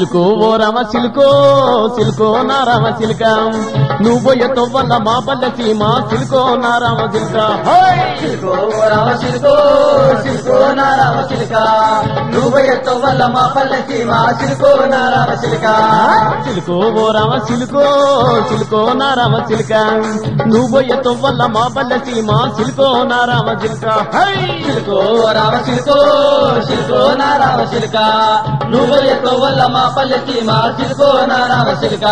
Silk ఓ రమ సిలుకో సిలుకో నా రామ సిలుక నువ్వు పోయే తొవ్వల్ల మా పల్లె సీమ సిలుకో నా రామ సిలుక హోయ్! సిల్కో రామ సిల్కో సిల్కో నా రామ సిల్క నువ్వు ఎత్తో వల్ల మా పల్లె సీమ సిల్కో నా రామ సిల్క సిలుకో ఓ రామ సిలుకో సిలుకో నా రామ సిలుక నువ్వు పోయే తొవ్వల్ల మా పల్లె సీమ సిలుకో నా రామ సిలుక హై! సిల్కో రామ సిల్కో సిల్కో నా రామ సిల్క నువ్వు ఎత్తో వల్ల మా పల్లె సీమ సిల్కో నా రామ సిల్క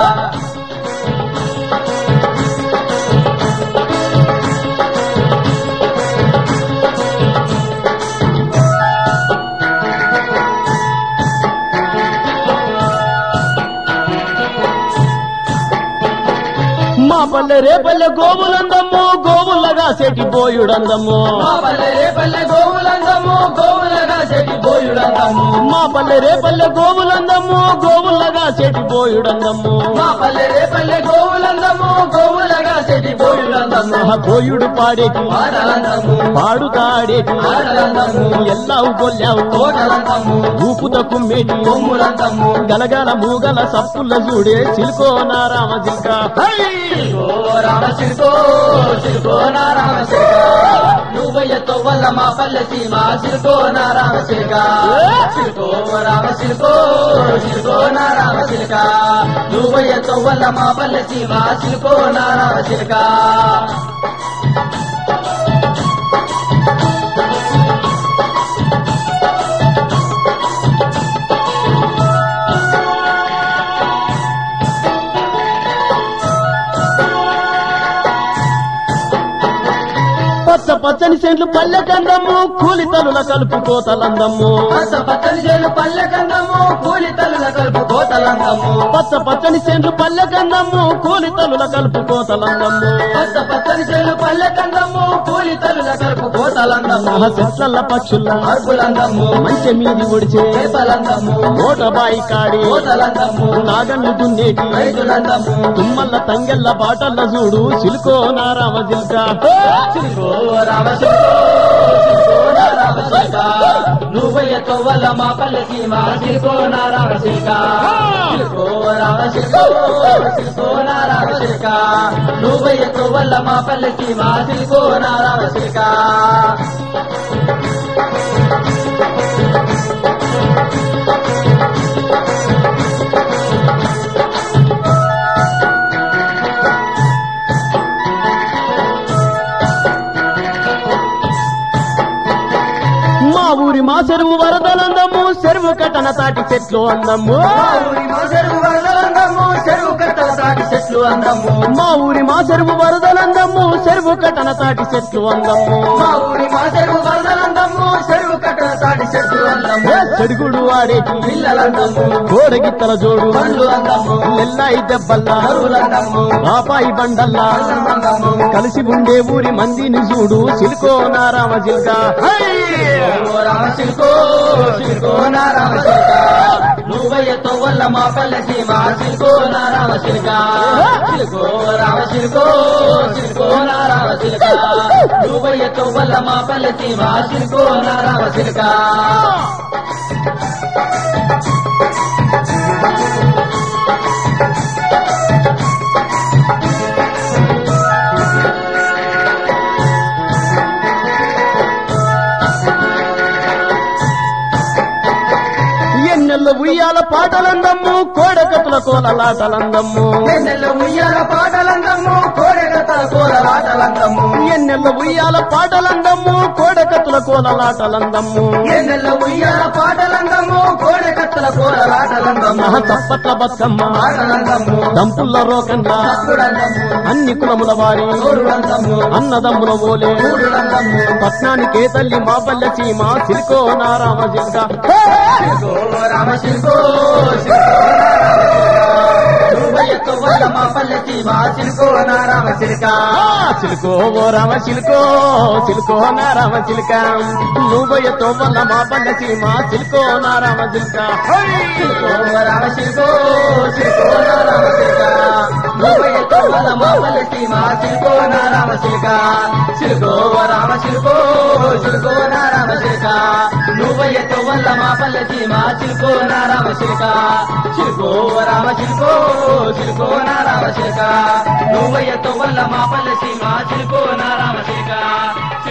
మా పల్లె రేపల్లె గోవులందమ్ము గోవులగా సెటి పోయుడందమ్ము మా పల్లె రే పల్లె గోవులందము గోవులగా చెట్టి పోయుడందము మా పల్లె రేపల్లె గోవులందమ్ము గోవులగా సెటి పోయుడందమ్ము మా పల్లె రే పల్లె గోవులందము గోవులగా చెట్టి పోయుడందము ఆ పోయుడు పాడేటి పాటలందము పాడుతాడేటి ఆటలందము ఎల్లావు గొల్లావు తోటలందము ఊపుత కుమ్మేటి కొమ్ములందము గలగల మూగల సప్పుల చూడే సిల్కో నా రామ జిల్క సిల్కో రామ సిల్కో సిల్కో నా రామ సిల్క నువ్వయ్యతో వల్ల మా పల్లె సీమ సిల్కో నా రామ సిల్క సిల్కో రామ సిల్కో సిల్కో నా రామ సిల్క నువ్వయ్యతో వల్ల మా పల్లె సీమ సిల్కో నా రామ సిల్క పచ్చ పచ్చని సెంట్లు పల్లె కందమ్ము కూలి తలుల కలుపు కోతలందమ్ము పచ్చ పచ్చని చేను పల్లె కందము కూలి తల్లుల కలుపు కోతలందము పచ్చ పచ్చని సెంట్లు పల్లె కందమ్ము కూలి తలుల కలుపు కోతలందమ్ము పచ్చ పచ్చని చేను పల్లె కందము కూలి తల్లుల కలుపు కోతలందము ఆ చెట్ల పక్షుల అర్పులందము మంచి మీది ఒడిచే చేపలందము ఓట బాయి కాడి కోతలందము నాగన్ను దున్నేటి రైతులందము తుమ్మల్ల తంగెల్ల బాటల్ల చూడు సిలుకో నా రామ జిల్క సిల్కో రామ సిల్కో సిల్కో నా రామ సిల్క నువ్వయ్యతో వల్ల మా పల్లె సీమ సిల్కో నా రామ సిల్క సిల్కో రామ సిల్కో సిల్కో నా రామ సిల్క నువ్వయ్యతో వల్ల మా పల్లె సీమ సిల్కో నా రామ సిల్క మా ఊరి మా చెరువు వరదలందము చెరువు కట్టన తాటి చెట్లు అందము మా ఊరి మా చెరువు వరదలందము చెరువు కట్టల తాటి చెట్లు అందము మా ఊరి మా చెరువు వరదలందము చెరువు కట్టన తాటి చెట్లు అందము మా ఊరి మా చెరువు వరదలందము చెరువు కట్టల తాటి చెట్లు అందము ఏ చెడుగుడు ఆడేటి పిల్లలందము గోడగిత్తల జోడు పండ్లు అందము నెల్లాయి దెబ్బల్లా కరువులందము రాపాయి బండల్లా అందము కలిసి ఉండే ఊరి మందిని చూడు సిలుకో నా రామ జిల్క ఓ రామ సిల్కో సిల్కో నా రామ సిల్క నువ్వయ్యతో వల్ల మా పల్లె సీమ సిల్కో నా రామ సిల్క సిల్కో రామ సిల్కో సిల్కో నా రామ సిల్క నువ్వయ్యతో వల్ల మా పల్లె సీమ సిల్కో నా రామ సిల్క ఎన్నెల్ల ఉయ్యాల పాటలందమ్ము కోడకతుల కోలలాటలందమ్ము నెల ఉయ్యాల పాటలందము కోడెగతల కోలలాటలందము ఎన్నెల్ల ఉయ్యాల పాటలందమ్ము కోడకతుల కోలలాటలందమ్ము నెల ఉయ్యాల పాటలందము కోడెగతల కోలలాటలందము మహ తప్పట్ల బతుకమ్మ ఆటలందము దంపుల్ల రోకండ్లా తప్పుడందము అన్ని కులముల వారి తోడులందము అన్నదమ్ముల ఓలే మూడులందము పట్నానికే తల్లి మా పల్లె సీమ సిల్కో నా రామ జిల్క శిల్కో రామ శిల్కో శిల్కో నువ్వయ్యతో వల్ల మా పల్లె సీమ శిల్కో నా రామ శిల్క చిలుకో ఓ రామ చిలుకో చిలుకో నా రామ చిలుక నువ్వయ్యతో వల్ల మా పల్లె సీమ చిలుకో నా రామ చిలుక శిల్కో రామ శిల్కో శిల్కో నా రామ శిల్క నువ్వయ్యతో వల్ల మా పల్లె సీమ శిల్కో నా రామ శిల్క శిల్కో రామ శిల్కో శిల్కో నా రామ శిల్క నువ్వయ్య నువ్వయ్యతో వల్ల మా పల్లె సీమ చిలుకో నా రామ చిలుక చిలుకో రామ చిలుకో చిలుకో నా రామ చిలుక నువ్వయ్యతో వల్ల మా పల్లె సీమ చిలుకో నా రామ చిలుక